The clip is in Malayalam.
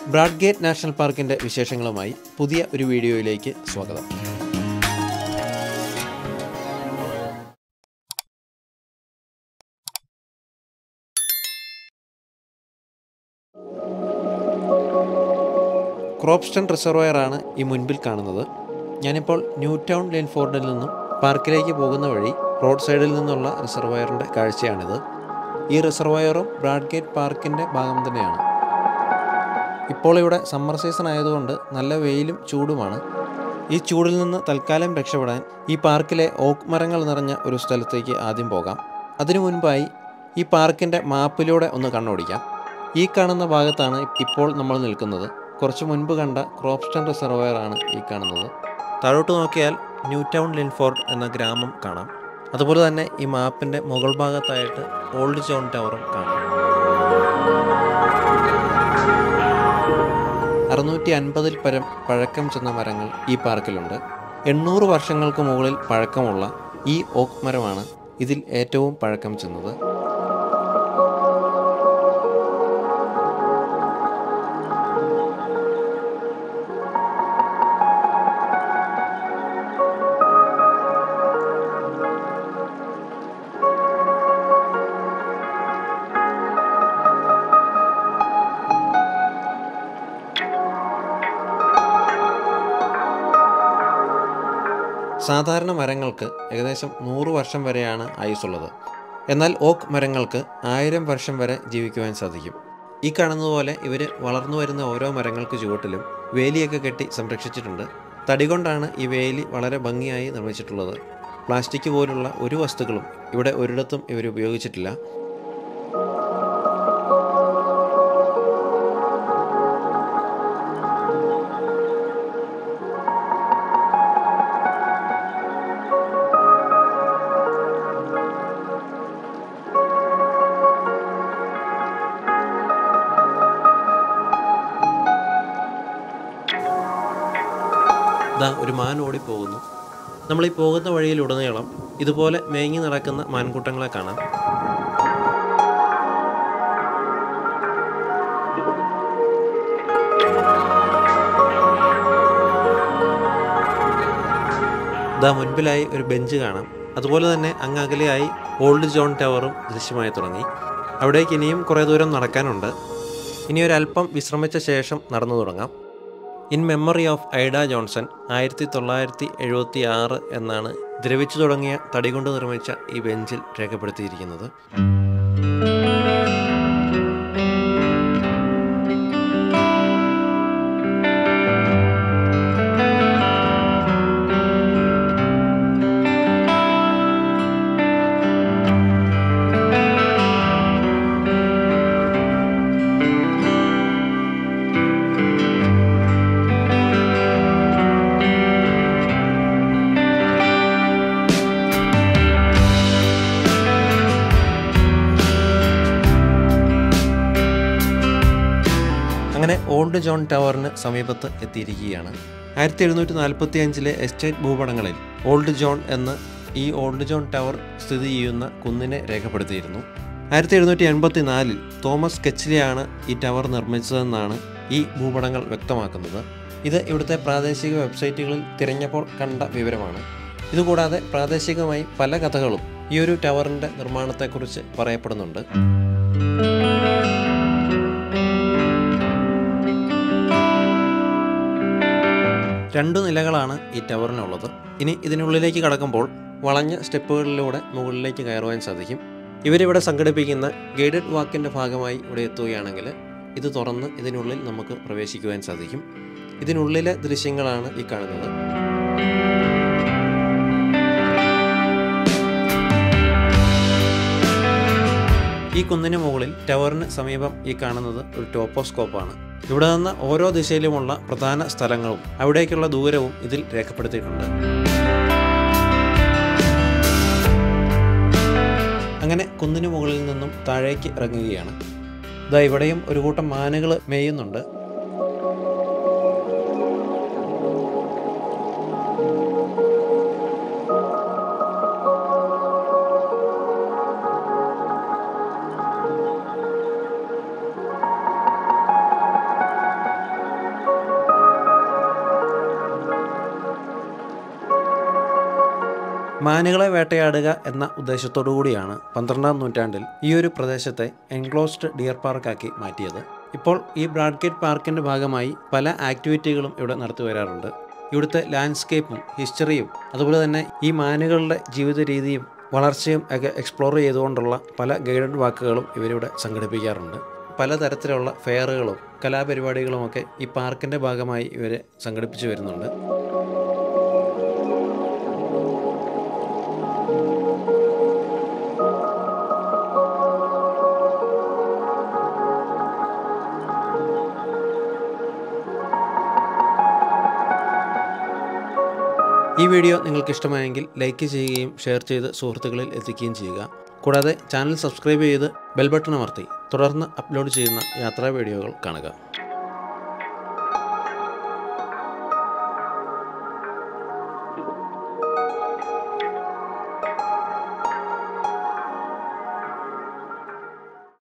ബ്രാഡ്ഗേറ്റ് നാഷണൽ പാർക്കിൻ്റെ വിശേഷങ്ങളുമായി പുതിയ ഒരു വീഡിയോയിലേക്ക് സ്വാഗതം ക്രോപ്സ്റ്റൺ റിസർവയറാണ് ഈ മുൻപിൽ കാണുന്നത് ഞാനിപ്പോൾ ന്യൂ ടൗൺ ലെൻഫോർഡിൽ നിന്നും പാർക്കിലേക്ക് പോകുന്ന വഴി റോഡ് സൈഡിൽ നിന്നുള്ള റിസർവയറിൻ്റെ കാഴ്ചയാണിത് ഈ റിസർവയറും ബ്രാഡ്ഗേറ്റ് പാർക്കിൻ്റെ ഭാഗം തന്നെയാണ് ഇപ്പോൾ ഇവിടെ സമ്മർ സീസൺ ആയതുകൊണ്ട് നല്ല വെയിലും ചൂടുമാണ് ഈ ചൂടിൽ നിന്ന് തൽക്കാലം രക്ഷപ്പെടാൻ ഈ പാർക്കിലെ ഓക്ക് മരങ്ങൾ നിറഞ്ഞ ഒരു സ്ഥലത്തേക്ക് ആദ്യം പോകാം അതിനു മുൻപായി ഈ പാർക്കിൻ്റെ മാപ്പിലൂടെ ഒന്ന് കണ്ണോടിക്കാം ഈ കാണുന്ന ഭാഗത്താണ് ഇപ്പോൾ നമ്മൾ നിൽക്കുന്നത് കുറച്ച് മുൻപ് കണ്ട ക്രോപ്സ്റ്റൺ റിസർവയർ ആണ് ഈ കാണുന്നത് താഴോട്ട് നോക്കിയാൽ ന്യൂ ടൗൺ ലിൻഫോർഡ് എന്ന ഗ്രാമം കാണാം അതുപോലെ തന്നെ ഈ മാപ്പിൻ്റെ മുകൾ ഭാഗത്തായിട്ട് ഓൾഡ് ജോൺ ടവറും കാണാം അറുന്നൂറ്റി അൻപതിൽ പരം പഴക്കം ചെന്ന മരങ്ങൾ ഈ പാർക്കിലുണ്ട് എണ്ണൂറ് വർഷങ്ങൾക്ക് മുകളിൽ പഴക്കമുള്ള ഈ ഓക്ക് മരമാണ് ഇതിൽ ഏറ്റവും പഴക്കം ചെന്നത് സാധാരണ മരങ്ങൾക്ക് ഏകദേശം നൂറ് വർഷം വരെയാണ് ആയുസ്സുള്ളത് എന്നാൽ ഓക്ക് മരങ്ങൾക്ക് ആയിരം വർഷം വരെ ജീവിക്കുവാൻ സാധിക്കും ഈ കാണുന്നതുപോലെ ഇവർ വളർന്നു വരുന്ന ഓരോ മരങ്ങൾക്ക് ചുവട്ടിലും വേലിയൊക്കെ കെട്ടി സംരക്ഷിച്ചിട്ടുണ്ട് തടി കൊണ്ടാണ് ഈ വേലി വളരെ ഭംഗിയായി നിർമ്മിച്ചിട്ടുള്ളത് പ്ലാസ്റ്റിക് പോലുള്ള ഒരു വസ്തുക്കളും ഇവിടെ ഒരിടത്തും ഇവർ ഉപയോഗിച്ചിട്ടില്ല ദാ ഒരു മാൻ ഓടിപ്പോകുന്നു നമ്മൾ ഈ പോകുന്ന വഴിയിലുടനീളം ഇതുപോലെ മേങ്ങി നടക്കുന്ന മാൻകൂട്ടങ്ങളെ കാണാം ദാ മുൻപിലായി ഒരു ബെഞ്ച് കാണാം അതുപോലെ തന്നെ അങ്ങ് അകലെയായി ഓൾഡ് ജോൺ ടവറും ദൃശ്യമായി തുടങ്ങി അവിടേക്ക് ഇനിയും കുറേ ദൂരം നടക്കാനുണ്ട് ഇനി ഒരല്പം വിശ്രമിച്ച ശേഷം നടന്നു തുടങ്ങാം in memory of Ida Johnson ആയിരത്തി തൊള്ളായിരത്തി എഴുപത്തി ആറ് എന്നാണ് ദ്രവിച്ചു തുടങ്ങിയ തടി കൊണ്ട് നിർമ്മിച്ച ഈ ബെഞ്ചിൽ രേഖപ്പെടുത്തിയിരിക്കുന്നത് അങ്ങനെ ഓൾഡ് ജോൺ ടവറിന് സമീപത്ത് എത്തിയിരിക്കുകയാണ് ആയിരത്തി എഴുന്നൂറ്റി നാൽപ്പത്തി അഞ്ചിലെ എസ്റ്റേറ്റ് ഭൂപടങ്ങളിൽ ഓൾഡ് ജോൺ എന്ന് ഈ ഓൾഡ് ജോൺ ടവർ സ്ഥിതി ചെയ്യുന്ന കുന്നിനെ രേഖപ്പെടുത്തിയിരുന്നു ആയിരത്തി എഴുന്നൂറ്റി എൺപത്തി നാലിൽ തോമസ് കെച്ചിലെയാണ് ഈ ടവർ നിർമ്മിച്ചതെന്നാണ് ഈ ഭൂപടങ്ങൾ വ്യക്തമാക്കുന്നത് ഇത് ഇവിടുത്തെ പ്രാദേശിക വെബ്സൈറ്റുകളിൽ തിരഞ്ഞപ്പോൾ കണ്ട വിവരമാണ് ഇതുകൂടാതെ പ്രാദേശികമായി പല കഥകളും ഈ ഒരു ടവറിൻ്റെ നിർമ്മാണത്തെക്കുറിച്ച് പറയപ്പെടുന്നുണ്ട് രണ്ടു നിലകളാണ് ഈ ടവറിനുള്ളത് ഇനി ഇതിനുള്ളിലേക്ക് കടക്കുമ്പോൾ വളഞ്ഞ സ്റ്റെപ്പുകളിലൂടെ മുകളിലേക്ക് കയറുവാൻ സാധിക്കും ഇവരിവിടെ സംഘടിപ്പിക്കുന്ന ഗൈഡഡ് വാക്കിൻ്റെ ഭാഗമായി ഇവിടെ എത്തുകയാണെങ്കിൽ ഇത് തുറന്ന് ഇതിനുള്ളിൽ നമുക്ക് പ്രവേശിക്കുവാൻ സാധിക്കും ഇതിനുള്ളിലെ ദൃശ്യങ്ങളാണ് ഈ കാണുന്നത് ഈ കുന്നിന് മുകളിൽ ടവറിന് സമീപം ഈ കാണുന്നത് ഒരു ടോപ്പോസ്കോപ്പാണ് ഇവിടെ നിന്ന് ഓരോ ദിശയിലുമുള്ള പ്രധാന സ്ഥലങ്ങളും അവിടേക്കുള്ള ദൂരവും ഇതിൽ രേഖപ്പെടുത്തിയിട്ടുണ്ട് അങ്ങനെ കുന്നിന് മുകളിൽ നിന്നും താഴേക്ക് ഇറങ്ങുകയാണ് ഇതാ ഇവിടെയും ഒരു കൂട്ടം മാനുകൾ മേയുന്നുണ്ട് മാനുകളെ വേട്ടയാടുക എന്ന ഉദ്ദേശത്തോടു കൂടിയാണ് പന്ത്രണ്ടാം നൂറ്റാണ്ടിൽ ഈ ഒരു പ്രദേശത്തെ എൻക്ലോസ്ഡ് ഡിയർ പാർക്കാക്കി മാറ്റിയത് ഇപ്പോൾ ഈ ബ്രാഡ്ഗേറ്റ് പാർക്കിൻ്റെ ഭാഗമായി പല ആക്ടിവിറ്റികളും ഇവിടെ നടത്തി വരാറുണ്ട് ഇവിടുത്തെ ലാൻഡ്സ്കേപ്പും ഹിസ്റ്ററിയും അതുപോലെ തന്നെ ഈ മാനുകളുടെ ജീവിത രീതിയും വളർച്ചയും ഒക്കെ എക്സ്പ്ലോർ ചെയ്തുകൊണ്ടുള്ള പല ഗൈഡഡ് വാക്കുകളും ഇവരിവിടെ സംഘടിപ്പിക്കാറുണ്ട് പലതരത്തിലുള്ള ഫെയറുകളും കലാപരിപാടികളുമൊക്കെ ഈ പാർക്കിൻ്റെ ഭാഗമായി ഇവർ സംഘടിപ്പിച്ചു വരുന്നുണ്ട് ഈ വീഡിയോ നിങ്ങൾക്ക് ഇഷ്ടമായെങ്കിൽ ലൈക്ക് ചെയ്യുകയും ഷെയർ ചെയ്ത് സുഹൃത്തുക്കളിൽ എത്തിക്കുകയും ചെയ്യുക കൂടാതെ ചാനൽ സബ്സ്ക്രൈബ് ചെയ്ത് ബെൽ ബട്ടൺ അമർത്തി തുടർന്ന് അപ്ലോഡ് ചെയ്യുന്ന യാത്രാ വീഡിയോകൾ കാണുക